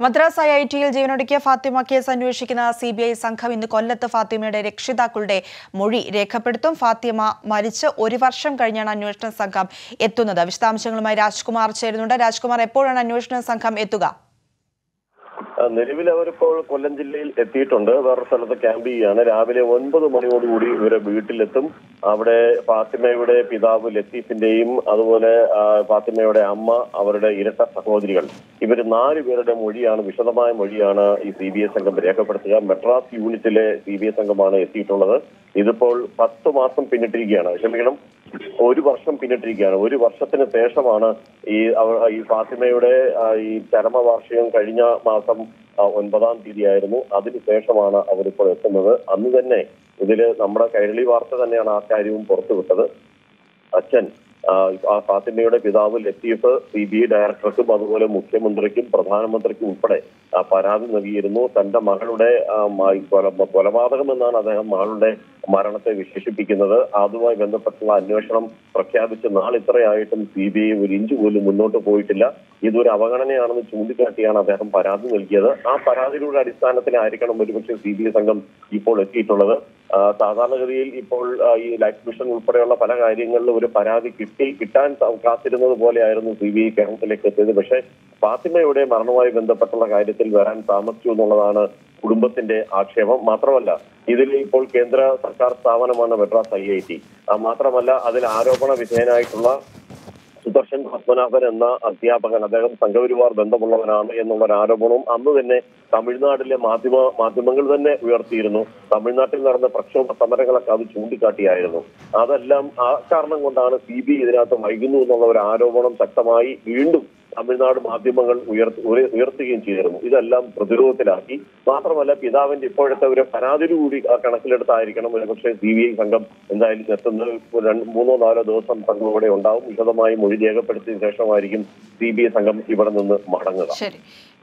Madras I ഐ ടിയിൽ ജീവനൊടുക്കിയ ഫാത്തിമ കേസ് അന്വേഷിക്കുന്ന സി ബി ഐ സംഘം ഇന്ന് കൊല്ലത്ത് ഫാത്തിമയുടെ രക്ഷിതാക്കളുടെ മൊഴി രേഖപ്പെടുത്തും ഫാത്തിമ മരിച്ച് ഒരു വർഷം കഴിഞ്ഞാണ് അന്വേഷണ സംഘം എത്തുന്നത് വിശദാംശങ്ങളുമായി രാജ്കുമാർ ചേരുന്നുണ്ട് രാജ്കുമാർ എപ്പോഴാണ് അന്വേഷണ സംഘം എത്തുക ആ, നിലവിൽ അവരിപ്പോൾ കൊല്ലം ജില്ലയിൽ എത്തിയിട്ടുണ്ട് വേറെ സ്ഥലത്ത് ക്യാമ്പ് ചെയ്യുകയാണ് രാവിലെ ഒൻപത് മണിയോടുകൂടി ഇവരെ വീട്ടിലെത്തും അവിടെ ഫാത്തിമയുടെ പിതാവ് ലത്തീഫിന്റെയും അതുപോലെ ആ, ഫാത്തിമയുടെ അമ്മ അവരുടെ ഇരട്ട സഹോദരികൾ ഇവർ നാല് പേരുടെ മൊഴിയാണ് വിശദമായ മൊഴിയാണ് ഈ സി ബി ഐ സംഘം രേഖപ്പെടുത്തുക മെട്രാസ് യൂണിറ്റിലെ സി ബി ഐ സംഘമാണ് എത്തിയിട്ടുള്ളത് ഇതിപ്പോൾ പത്ത് മാസം പിന്നിട്ടിരിക്കുകയാണ് ക്ഷമിക്കണം ഒരു വർഷം പിന്നിട്ടിരിക്കുകയാണ് ഒരു വർഷത്തിന് ശേഷമാണ് ഈ അവ- ഈ ഫാത്തിമയുടെ ആ, ഈ ചരമവാർഷികം കഴിഞ്ഞ മാസം ആ, ഒൻപതാം തീയതി ആയിരുന്നു അതിനുശേഷമാണ് അവരിപ്പോൾ എത്തുന്നത് അന്ന് തന്നെ ഇതില് നമ്മുടെ കൈരളി വാർത്ത തന്നെയാണ് ആ കാര്യവും പുറത്തുവിട്ടത് അച്ഛൻ ആ, ആ ഫാത്തിമയുടെ പിതാവ് ലത്തീഫ് സി ബി ഐ ഡയറക്ടർക്കും അതുപോലെ മുഖ്യമന്ത്രിക്കും പ്രധാനമന്ത്രിക്കും ഉൾപ്പെടെ ആ, പരാതി നൽകിയിരുന്നു തന്റെ മകളുടെ ആ, മ- ഈ കൊല- കൊലപാതകം എന്നാണ് അദ്ദേഹം മകളുടെ മരണത്തെ വിശേഷിപ്പിക്കുന്നത് അതുമായി ബന്ധപ്പെട്ടുള്ള അന്വേഷണം പ്രഖ്യാപിച്ച് നാളിത്രയായിട്ടും സി ബി ഐ ഒരു ഇഞ്ച് പോലും മുന്നോട്ട് പോയിട്ടില്ല ഇതൊരു അവഗണനയാണെന്ന് ചൂണ്ടിക്കാട്ടിയാണ് അദ്ദേഹം പരാതി നൽകിയത് ആ പരാതിയുടെ അടിസ്ഥാനത്തിലായിരിക്കണം ഒരുപക്ഷെ സി ബി ഐ സംഘം ഇപ്പോൾ എത്തിയിട്ടുള്ളത് ആ, സാധാരണഗതിയിൽ ഇപ്പോൾ ആ, ഈ ലൈഫ് മിഷൻ ഉൾപ്പെടെയുള്ള പല കാര്യങ്ങളിലും ഒരു പരാതി കിട്ടി കിട്ടാൻ ത- കാത്തിരുന്നത് പോലെയായിരുന്നു സി ബി ഐ കേരളത്തിലേക്ക് എത്തിയത് പക്ഷേ ഫാത്തിമയുടെ മരണവുമായി ബന്ധപ്പെട്ടുള്ള കാര്യത്തിൽ വരാൻ താമസിച്ചു എന്നുള്ളതാണ് കുടുംബത്തിന്റെ ആക്ഷേപം മാത്രമല്ല ഇതിൽ ഇപ്പോൾ കേന്ദ്ര സർക്കാർ സ്ഥാപനമാണ് മെഡ്രാസ് ഐ ഐ ടി മാത്രമല്ല അതിൽ ആരോപണ വിധേയനായിട്ടുള്ള സുദർശൻ പത്മനാഭൻ എന്ന അധ്യാപകൻ അദ്ദേഹം സംഘപരിവാർ ബന്ധമുള്ളവനാണ് എന്നുള്ള ഒരു ആരോപണവും അന്ന് തന്നെ തമിഴ്നാട്ടിലെ മാധ്യമ മാധ്യമങ്ങൾ തന്നെ ഉയർത്തിയിരുന്നു തമിഴ്നാട്ടിൽ നടന്ന പ്രക്ഷോഭ സമരങ്ങളൊക്കെ അത് ചൂണ്ടിക്കാട്ടിയായിരുന്നു അതെല്ലാം ആ കാരണം കൊണ്ടാണ് സി ബി ഇതിനകത്ത് വൈകുന്നു എന്നുള്ള ഒരു ആരോപണം ശക്തമായി വീണ്ടും തമിഴ്നാട് മാധ്യമങ്ങൾ ഉയർത്തി ഉയർ- ഉയർത്തുകയും ചെയ്തിരുന്നു ഇതെല്ലാം പ്രതിരോധത്തിലാക്കി മാത്രമല്ല പിതാവിന്റെ ഇപ്പോഴത്തെ ഒരു പരാതി കൂടി ആ കണക്കിലെടുത്തായിരിക്കണം ഒരുപക്ഷെ സി ബി ഐ സംഘം എന്തായാലും എത്തുന്നത് ഇപ്പോൾ രണ്ട് മൂന്നോ നാലോ ദിവസം സംഘം ഇവിടെ ഉണ്ടാവും വിശദമായി മൊഴി രേഖപ്പെടുത്തിയ ശേഷമായിരിക്കും സി ബി ഐ സംഘം ഇവിടെ നിന്ന് മടങ്ങുക ശരി